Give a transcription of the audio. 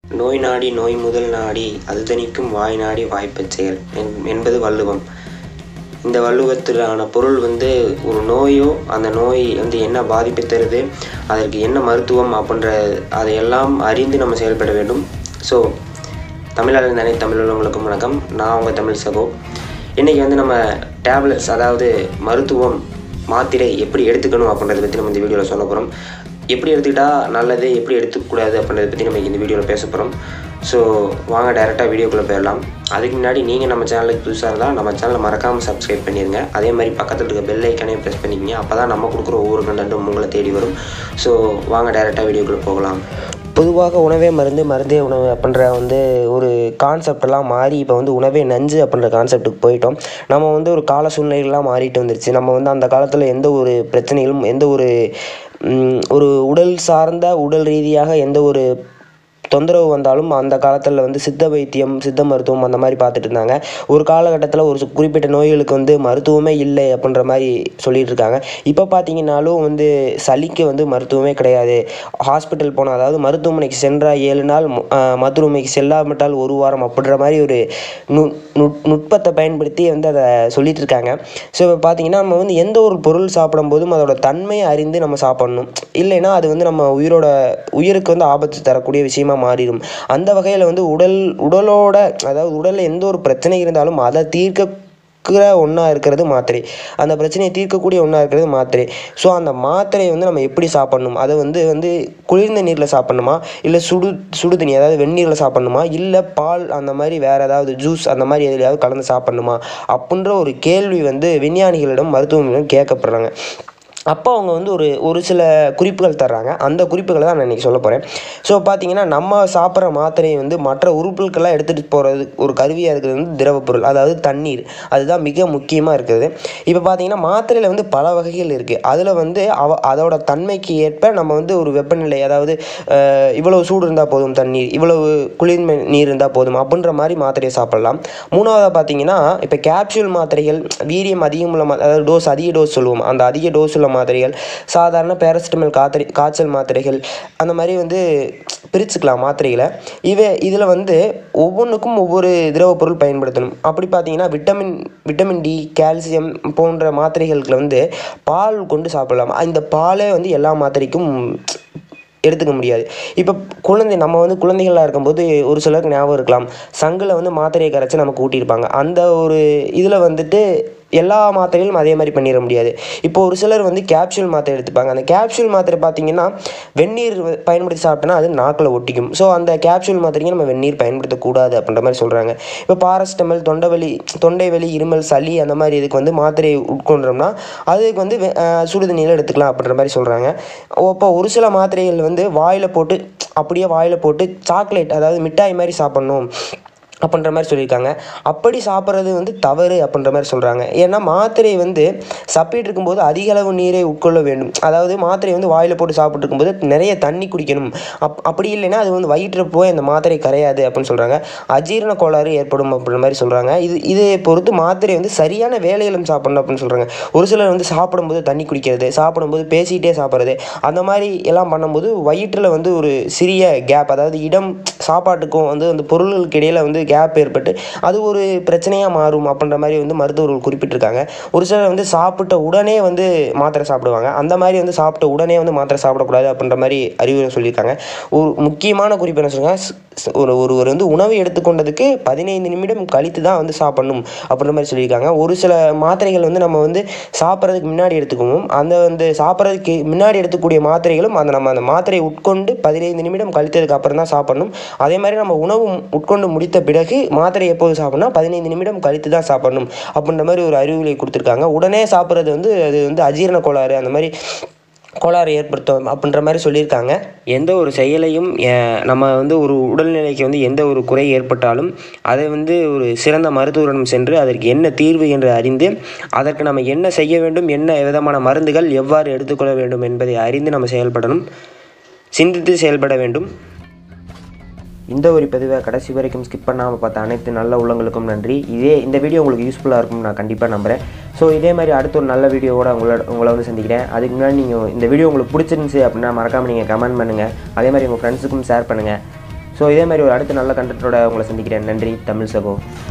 நோய் நாடி நோய் முதல் நாடி அது தணிக்கும் வாய் நாடி வாய்ப்பச் செயல் என்- என்பது வள்ளுவம் இந்த வள்ளுவத்திலான பொருள் வந்து ஒரு நோயோ அந்த நோய் வந்து என்ன பாதிப்பை தருது அதற்கு என்ன மருத்துவம் அப்படின்ற அதையெல்லாம் அறிந்து நம்ம செயல்பட வேண்டும் ஸோ தமிழாளர் தானே தமிழ் உள்ளவங்களுக்கும் வணக்கம் நான் உங்கள் தமிழ் சகோ இன்றைக்கி வந்து நம்ம டேப்லெட்ஸ் அதாவது மருத்துவம் மாத்திரை எப்படி எடுத்துக்கணும் அப்படின்றத பற்றி நம்ம இந்த வீடியோவில் சொல்ல போகிறோம் எப்படி எடுத்துக்கிட்டால் நல்லது எப்படி எடுத்துக்கூடாது அப்படின்றத பற்றி நம்ம இந்த வீடியோவில் பேச போகிறோம் ஸோ வாங்க டைரெக்டாக வீடியோக்குள்ளே போயிடலாம் அதுக்கு முன்னாடி நீங்கள் நம்ம சேனலுக்கு புதுசாக இருந்தால் நம்ம சேனலை மறக்காமல் சப்ஸ்கிரைப் பண்ணிடுங்க அதே மாதிரி பக்கத்தில் இருக்க பெல் ஐக்கனையும் ப்ரெஸ் பண்ணிக்கங்க அப்போ தான் நம்ம கொடுக்குற ஒவ்வொரு கண்டென்ட்டும் உங்களை தேடி வரும் ஸோ வாங்க டைரெக்டாக வீடியோக்குள்ளே போகலாம் பொதுவாக உணவே மருந்து மருந்தே உணவு அப்படின்ற வந்து ஒரு கான்செப்டெல்லாம் மாறி இப்போ வந்து உணவே நஞ்சு அப்படின்ற கான்செப்ட்டுக்கு போயிட்டோம் நம்ம வந்து ஒரு கால சூழ்நிலைகள்லாம் மாறிட்டு வந்துருச்சு நம்ம வந்து அந்த காலத்தில் எந்த ஒரு பிரச்சனைகளும் எந்த ஒரு ம், ஒரு உடல் சார்ந்த உடல் ரீதியாக எந்த ஒரு தொந்தரவு வந்தாலும் அந்த காலத்தில் வந்து சித்த வைத்தியம் சித்த மருத்துவம் அந்த மாதிரி பார்த்துட்டு இருந்தாங்க ஒரு காலகட்டத்தில் ஒரு சு- குறிப்பிட்ட நோய்களுக்கு வந்து மருத்துவமே இல்லை அப்படின்ற மாதிரி சொல்லிட்டு இருக்காங்க இப்போ பார்த்தீங்கன்னாலும் வந்து சளிக்கு வந்து மருத்துவமே கிடையாது ஹாஸ்பிட்டல் போனால் அதாவது மருத்துவமனைக்கு சென்றால் ஏழு நாள் மு- ஆஹ் மருத்துவமனைக்கு செல்லாவிட்டால் ஒரு வாரம் அப்படின்ற மாதிரி ஒரு நு நுட்- நுட்பத்தை பயன்படுத்தி வந்து அதை சொல்லிட்டு இருக்காங்க ஸோ இப்போ பார்த்தீங்கன்னா நம்ம வந்து எந்த ஒரு பொருள் சாப்பிடும்போதும் அதோட தன்மையை அறிந்து நம்ம சாப்பிடணும் இல்லைன்னா அது வந்து நம்ம உயிரோட உயிருக்கு வந்து ஆபத்து தரக்கூடிய விஷயமா மாறிடும் அந்த வகையில் வந்து உடல் உடலோட அதாவது உடலில் எந்த ஒரு பிரச்சனை இருந்தாலும் அதை தீர்க்கக்கிற ஒன்றா இருக்கிறது மாத்திரை அந்த பிரச்சனையை தீர்க்கக்கூடிய ஒன்றா இருக்கிறது மாத்திரை ஸோ அந்த மாத்திரையை வந்து நம்ம எப்படி சாப்பிடணும் அதை வந்து வந்து குளிர்ந்த நீரில் சாப்பிடணுமா இல்லை சுடு சுடு தண்ணி அதாவது வெந்நீரில் சாப்பிடணுமா இல்லை பால் அந்த மாதிரி வேறு ஏதாவது ஜூஸ் அந்த மாதிரி எதுலையாவது கலந்து சாப்பிடணுமா அப்படின்ற ஒரு கேள்வி வந்து விஞ்ஞானிகளிடம் மருத்துவமனையிடம் கேட்கப்படுறாங்க அப்போ அவங்க வந்து ஒரு ஒரு சில குறிப்புகள் தர்றாங்க அந்த குறிப்புகளை தான் நான் இன்றைக்கி சொல்ல போகிறேன் ஸோ பார்த்தீங்கன்னா நம்ம சாப்பிட்ற மாத்திரையை வந்து மற்ற உறுப்புகளுக்கெல்லாம் எடுத்துகிட்டு போகிறது ஒரு கருவியாக இருக்கிறது வந்து திரவப் பொருள் அதாவது தண்ணீர் அதுதான் மிக முக்கியமாக இருக்குது இப்போ பார்த்தீங்கன்னா மாத்திரையில் வந்து பல வகைகள் இருக்குது அதில் வந்து அவ அதோட தன்மைக்கு ஏற்ப நம்ம வந்து ஒரு வெப்பநிலை அதாவது அஹ், இவ்வளவு சூடு இருந்தால் போதும் தண்ணீர் இவ்வளவு குளிர்மை நீர் இருந்தால் போதும் அப்படின்ற மாதிரி மாத்திரையை சாப்பிடலாம் மூணாவதாக பார்த்தீங்கன்னா இப்போ கேப்சூல் மாத்திரைகள் வீரியம் அதிகமுள்ள மா அதாவது டோஸ் அதிக டோஸ் சொல்லுவோம் அந்த அதிக டோஸ் உள்ள மாத்திரைகள் சாதாரண பேரசிட்டமல் காத்திரை காய்ச்சல் மாத்திரைகள் அந்த மாதிரி வந்து பிரிச்சுக்கலாம் மாத்திரைகளை இவை இதில் வந்து ஒவ்வொன்றுக்கும் ஒவ்வொரு திரவப் பொருள் பயன்படுத்தணும் அப்படி பார்த்தீங்கன்னா விட்டமின் விட்டமின் டி கால்சியம் போன்ற மாத்திரைகளுக்கு வந்து பால் கொண்டு சாப்பிடலாம் இந்த பாலே வந்து எல்லா மாத்திரைக்கும் எடுத்துக்க முடியாது இப்போ குழந்தை நம்ம வந்து குழந்தைகளாக இருக்கும்போது ஒரு சிலருக்கு ஞாபகம் இருக்கலாம் சங்கில் வந்து மாத்திரையை கரைச்சி நமக்கு ஊட்டியிருப்பாங்க அந்த ஒரு இதில் வந்துட்டு எல்லா மாத்திரைகளும் அதே மாதிரி பண்ணிட முடியாது இப்போ ஒரு சிலர் வந்து கேப்சூல் மாத்திரை எடுத்துப்பாங்க அந்த கேப்சூல் மாத்திரை பார்த்தீங்கன்னா வெந்நீர் வ- பயன்படுத்தி சாப்பிட்டோன்னா அது நாக்கில் ஒட்டிக்கும் ஸோ அந்த கேப்சூல் மாத்திரைக்கு நம்ம வெந்நீர் பயன்படுத்தக்கூடாது அப்படின்ற மாதிரி சொல்கிறாங்க இப்போ பாரஸ்டமல் தொண்டைவலி தொண்டை வலி இருமல் சளி அந்த மாதிரி இதுக்கு வந்து மாத்திரை உட்கொண்டோம்னா அதுக்கு வந்து வெ- ஆஹ் சுடுதண்ணியில் எடுத்துக்கலாம் அப்படின்ற மாதிரி சொல்கிறாங்க அப்போ ஒரு சில மாத்திரைகள் வந்து வாயில் போட்டு அப்படியே வாயில் போட்டு சாக்லேட் அதாவது மிட்டாய் மாதிரி சாப்பிட்ணும் அப்படின்ற மாதிரி சொல்லியிருக்காங்க அப்படி சாப்பிட்றது வந்து தவறு அப்படின்ற மாதிரி சொல்கிறாங்க ஏன்னா மாத்திரை வந்து சப்பிட்டு இருக்கும்போது அதிக அளவு நீரை உட்கொள்ள வேண்டும் அதாவது மாத்திரை வந்து வாயில் போட்டு சாப்பிட்டு இருக்கும்போது நிறைய தண்ணி குடிக்கணும் அப் அப்படி இல்லைன்னா அது வந்து வயிற்றில் போய் அந்த மாத்திரை கரையாது அப்படின்னு சொல்கிறாங்க அஜீரண கோளாறு ஏற்படும் அப்படின்ற மாதிரி சொல்கிறாங்க இது இதை பொறுத்து மாத்திரை வந்து சரியான வேலையிலும் சாப்பிடணும் அப்படின்னு சொல்கிறாங்க ஒரு சிலர் வந்து சாப்பிடும்போது தண்ணி குடிக்கிறது சாப்பிடும்போது பேசிகிட்டே சாப்பிட்றது அந்த மாதிரி எல்லாம் பண்ணும்போது வயிற்றில் வந்து ஒரு சிறிய கேப் அதாவது இடம் சாப்பாட்டுக்கும் வந்து அந்த பொருள்களுக்கு இடையில் வந்து கேப் ஏற்பட்டு அது ஒரு பிரச்சனையாக மாறும் அப்படின்ற மாதிரி வந்து மருத்துவர்கள் குறிப்பிட்டிருக்காங்க ஒரு சிலர் வந்து சாப்பிட்ட உடனே வந்து மாத்திரை சாப்பிடுவாங்க அந்த மாதிரி வந்து சாப்பிட்ட உடனே வந்து மாத்திரை சாப்பிடக்கூடாது அப்படின்ற மாதிரி அறிவுரை சொல்லியிருக்காங்க ஒரு முக்கியமான குறிப்பு என்ன சொல்லுங்க ஒரு ஒருவர் வந்து உணவு எடுத்துக்கொண்டதுக்கு பதினைந்து நிமிடம் கழித்து தான் வந்து சாப்பிடணும் அப்படின்ற மாதிரி சொல்லியிருக்காங்க ஒரு சில மாத்திரைகள் வந்து நம்ம வந்து சாப்பிட்றதுக்கு முன்னாடி எடுத்துக்குவோம் அந்த வந்து சாப்பிட்றதுக்கு முன்னாடி எடுத்துக்கூடிய மாத்திரைகளும் அந்த நம்ம அந்த மாத்திரையை உட்கொண்டு பதினைந்து நிமிடம் கழித்ததுக்கு அப்புறம் தான் சாப்பிடணும் அதே மாதிரி நம்ம உணவு உட்கொண்டு முடித்த பிறகு மாத்திரை எப்போது சாப்பிடணும் பதினைந்து நிமிடம் கழித்து தான் சாப்பிடணும் அப்படின்ற மாதிரி ஒரு அறிவுரை கொடுத்துருக்காங்க உடனே சாப்பிட்றது வந்து அது வந்து அஜீரண கோளாறு அந்த மாதிரி கோளாறு ஏற்படுத்தும் அப்படின்ற மாதிரி சொல்லியிருக்காங்க எந்த ஒரு செயலையும் அஹ், நம்ம வந்து ஒரு உடல்நிலைக்கு வந்து எந்த ஒரு குறை ஏற்பட்டாலும் அதை வந்து ஒரு சிறந்த மருத்துவரிடம் சென்று அதற்கு என்ன தீர்வு என்று அறிந்து அதற்கு நம்ம என்ன செய்ய வேண்டும் என்ன விதமான மருந்துகள் எவ்வாறு எடுத்துக்கொள்ள வேண்டும் என்பதை அறிந்து நம்ம செயல்படணும் சிந்தித்து செயல்பட வேண்டும் இந்த ஒரு பதிவை கடைசி வரைக்கும் ஸ்கிப் பண்ணாமல் பார்த்த அனைத்து நல்ல உள்ளங்களுக்கும் நன்றி இதே இந்த வீடியோ உங்களுக்கு யூஸ்ஃபுல்லாக இருக்கும் நான் கண்டிப்பாக நம்புகிறேன் ஸோ இதே மாதிரி அடுத்த ஒரு நல்ல வீடியோவோட உங்களோட உங்களை வந்து சந்திக்கிறேன் அதுக்கு முன்னாடி நீங்கள் இந்த வீடியோ உங்களுக்கு பிடிச்சிருந்துச்சு அப்படின்னா மறக்காமல் நீங்கள் கமெண்ட் பண்ணுங்கள் அதே மாதிரி உங்கள் ஃப்ரெண்ட்ஸுக்கும் ஷேர் பண்ணுங்கள் ஸோ இதே மாதிரி ஒரு அடுத்த நல்ல கண்டென்ட்டோட உங்களை சந்திக்கிறேன் நன்றி தமிழ் சகோ